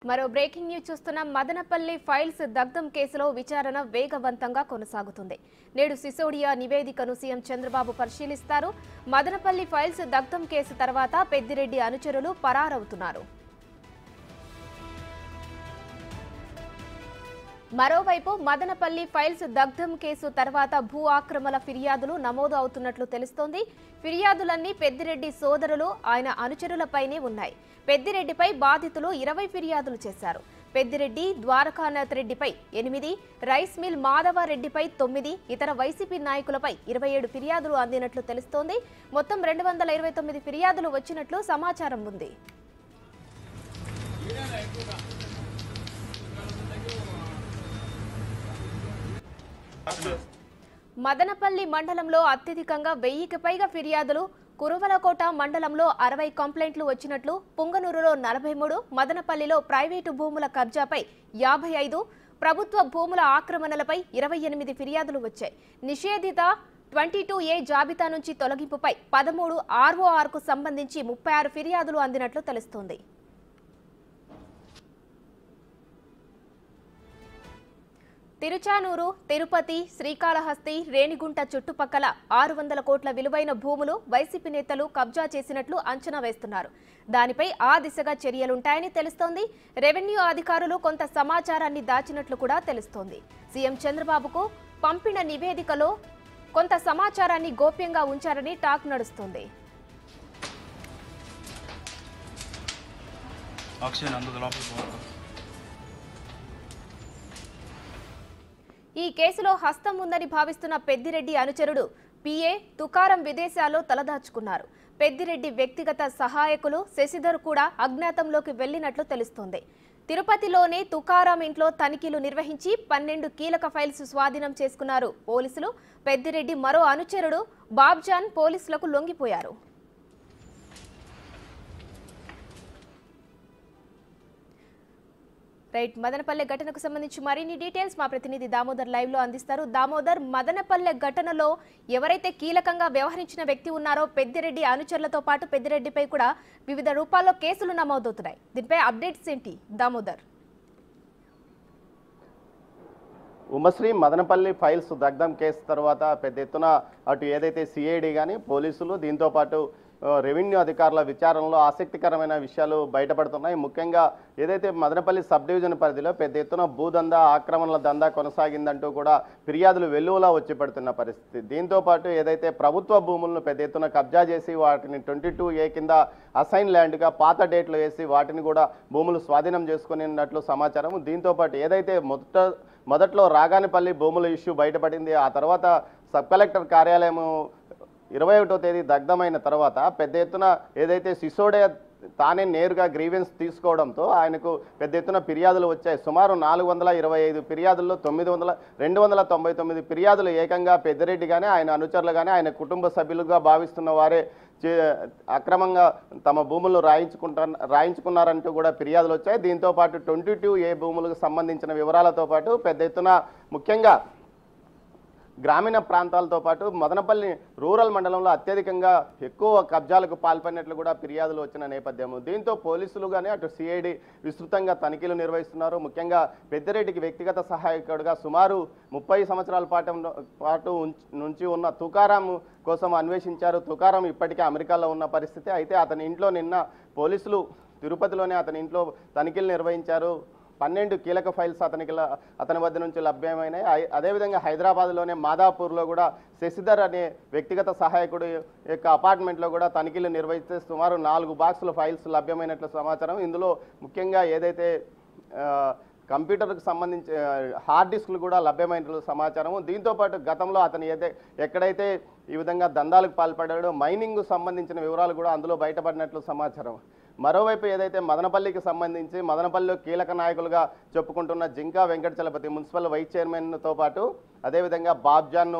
మరో breaking news చూస్తున్నాం Madanapalle files దగ్ధం కేసులో విచారణ వేగవంతంగా కొనసాగుతుంది నేడు సిసోడియా నివేదికను సీఎం చంద్రబాబు పరిశీలిస్తారు మదనపల్లి ఫైల్స్ దగ్ధం కేసు తర్వాత పెద్దిరెడ్డి అనుచరులు పరారవుతున్నారు మరోవైపు మదనపల్లి ఫైల్స్ దగ్ధం కేసు తర్వాత భూ ఆక్రమణ ఫిర్యాదులు నమోదు అవుతున్నట్లు తెలుస్తోంది ఫిర్యాదులన్నీ పెద్దిరెడ్డి సోదరులు ఆయన అనుచరులపైనే ఉన్నాయి పెద్దిరెడ్డిపై బాధితులు ఇరవై ఫిర్యాదులు చేశారు పెద్దిరెడ్డి ద్వారకానాథ్ రెడ్డిపై ఎనిమిది రైస్ మిల్ మాధవారెడ్డిపై తొమ్మిది ఇతర వైసీపీ నాయకులపై ఇరవై ఏడు ఫిర్యాదులు అందినట్లు తెలుస్తోంది మొత్తం రెండు వందల ఇరవై తొమ్మిది ఫిర్యాదులు వచ్చినట్లు సమాచారం ఉంది మదనపల్లి మండలంలో అత్యధికంగా వెయ్యికి పైగా ఫిర్యాదులు కురువలకోట మండలంలో అరవై కంప్లైంట్లు వచ్చినట్లు పుంగనూరులో నలభై మూడు మదనపల్లిలో ప్రైవేటు భూముల కబ్జాపై యాభై ఐదు ప్రభుత్వ భూముల ఆక్రమణలపై ఇరవై ఎనిమిది ఫిర్యాదులు వచ్చాయి నిషేధిత ట్వంటీ టూ ఏ జాబితా నుంచి తొలగింపుపై పదమూడు ఆర్ఓఆర్కు సంబంధించి ముప్పై ఆరు ఫిర్యాదులు అందినట్లు తెలుస్తోంది తిరుచానూరు తిరుపతి శ్రీకాళహస్తి రేణిగుంట చుట్టుపక్కల ఆరు వందల కోట్ల విలువైన భూములు వైసీపీ నేతలు కబ్జా చేసినట్లు అంచనా వేస్తున్నారు దానిపై ఆ దిశగా చర్యలుంటాయని తెలుస్తోంది రెవెన్యూ అధికారులు కొంత సమాచారాన్ని దాచినట్లు కూడా తెలుస్తోంది సీఎం చంద్రబాబుకు పంపిన నివేదికలో కొంత సమాచారాన్ని గోప్యంగా ఉంచారని టాక్ నడుస్తోంది ఆక్సిజన్ అందదు లోపలికి పోవాలి ఈ కేసులో హస్తం ఉందని భావిస్తున్న పెద్దిరెడ్డి అనుచరుడు పిఏ తుకారం విదేశాల్లో తలదాచుకున్నారు పెద్దిరెడ్డి వ్యక్తిగత సహాయకులు శశిధర్ కూడా అజ్ఞాతంలోకి వెళ్లినట్లు తెలుస్తోంది తిరుపతిలోనే తుకారాం ఇంట్లో తనిఖీలు నిర్వహించి పన్నెండు కీలక ఫైల్స్ స్వాధీనం చేసుకున్నారు పోలీసులు పెద్దిరెడ్డి మరో అనుచరుడు బాబ్జాన్ పోలీసులకు లొంగిపోయారు రైట్ మదనపల్లె ఘటనకు సంబంధించి మరిన్ని డీటెయిల్స్ మా ప్రతినిధి దామోదర్ లైవ్ లో అందిస్తారు దామోదర్ మదనపల్లె ఘటనలో ఎవరైతే కీలకంగా వ్యవహరించిన వ్యక్తి ఉన్నారో పెద్దిరెడ్డి అనుచరులతో పాటు పెద్దిరెడ్డిపై కూడా వివిధ రూపాల్లో కేసులు నమోదవుతున్నాయి దీనిపై అప్డేట్స్ ఏంటి దామోదర్ ఉమశ్రీ మదనపల్లి ఫైల్స్ దగ్ధం కేసు తర్వాత పెద్ద ఎత్తున అటు ఏదైతే సిఐడి కానీ పోలీసులు దీంతో పాటు ఆ, రెవెన్యూ అధికారుల విచారణలో ఆసక్తికరమైన విషయాలు బయటపడుతున్నాయి ముఖ్యంగా ఏదైతే మదనపల్లి సబ్ డివిజన్ పరిధిలో పెద్ద ఎత్తున భూదందా ఆక్రమణల దందా కొనసాగిందంటూ కూడా ఫిర్యాదులు వెల్లువలా వచ్చి పడుతున్న పరిస్థితి దీంతో పాటు ఏదైతే ప్రభుత్వ భూములను పెద్ద ఎత్తున కబ్జా చేసి వాటిని ట్వంటీ టూ ఏ కింద అసైన్ ల్యాండ్గా పాత డేట్లు వేసి వాటిని కూడా భూములు స్వాధీనం చేసుకున్నట్లు సమాచారం దీంతో పాటు ఏదైతే మొదట మొదట్లో రాగానిపల్లి భూముల ఇష్యూ బయటపడింది ఆ తర్వాత సబ్ కలెక్టర్ కార్యాలయం ఇరవై ఒకటో తేదీ దగ్ధమైన తర్వాత పెద్ద ఎత్తున ఏదైతే సిసోడే తానే నేరుగా గ్రీవెన్స్ తీసుకోవడంతో ఆయనకు పెద్ద ఎత్తున ఫిర్యాదులు వచ్చాయి సుమారు నాలుగు వందల ఇరవై ఐదు ఫిర్యాదుల్లో తొమ్మిది వందల రెండు వందల తొంభై తొమ్మిది ఫిర్యాదులు ఏకంగా పెద్దిరెడ్డి కానీ ఆయన అనుచరులు కానీ ఆయన కుటుంబ సభ్యులుగా భావిస్తున్న వారే చే- అక్రమంగా తమ భూములు రాయించుకుంటా రాయించుకున్నారంటూ కూడా ఫిర్యాదులు వచ్చాయి దీంతో పాటు ట్వంటీ టూ ఏ భూములకు సంబంధించిన వివరాలతో పాటు పెద్ద ఎత్తున ముఖ్యంగా గ్రామీణ ప్రాంతాలతో పాటు మదనపల్లి రూరల్ మండలంలో అత్యధికంగా ఎక్కువ కబ్జాలకు పాల్పడినట్లు కూడా ఫిర్యాదులు వచ్చిన నేపథ్యము దీంతో పోలీసులు కానీ అటు సిఐడి విస్తృతంగా తనిఖీలు నిర్వహిస్తున్నారు ముఖ్యంగా పెద్దిరెడ్డికి వ్యక్తిగత సహాయకుడిగా సుమారు ముప్పై సంవత్సరాల పాటు పాటు ఉంచ్- నుంచి ఉన్న తుకారాం కోసం అన్వేషించారు తుకారాం ఇప్పటికే అమెరికాలో ఉన్న పరిస్థితి అయితే అతని ఇంట్లో నిన్న పోలీసులు తిరుపతిలోనే అతని ఇంట్లో తనిఖీలు నిర్వహించారు పన్నెండు కీలక ఫైల్స్ అతనికి ల- అతని వద్ద నుంచి లభ్యమైనాయి అయి- అదేవిధంగా హైదరాబాద్లోనే మాదాపూర్లో కూడా శశిధర్ అనే వ్యక్తిగత సహాయకుడు యొక్క అపార్ట్మెంట్లో కూడా తనిఖీలు నిర్వహిస్తే సుమారు నాలుగు బాక్సుల ఫైల్స్ లభ్యమైనట్లు సమాచారం ఇందులో ముఖ్యంగా ఏదైతే ఆ, కంప్యూటర్కి సంబంధించి ఆ, హార్డ్ డిస్క్లు కూడా లభ్యమైనట్లు సమాచారం దీంతో పాటు గతంలో అతను ఏదై ఎక్కడైతే ఈ విధంగా దందాలకు పాల్పడాడో మైనింగ్ సంబంధించిన వివరాలు కూడా అందులో బయటపడినట్లు సమాచారం మరోవైపు ఏదైతే మదనపల్లికి సంబంధించి మదనపల్లిలో కీలక నాయకులుగా చెప్పుకుంటున్న జింకా వెంకట చలపతి మున్సిపల్ వైస్ చైర్మన్తో పాటు అదేవిధంగా బాబ్జాన్ను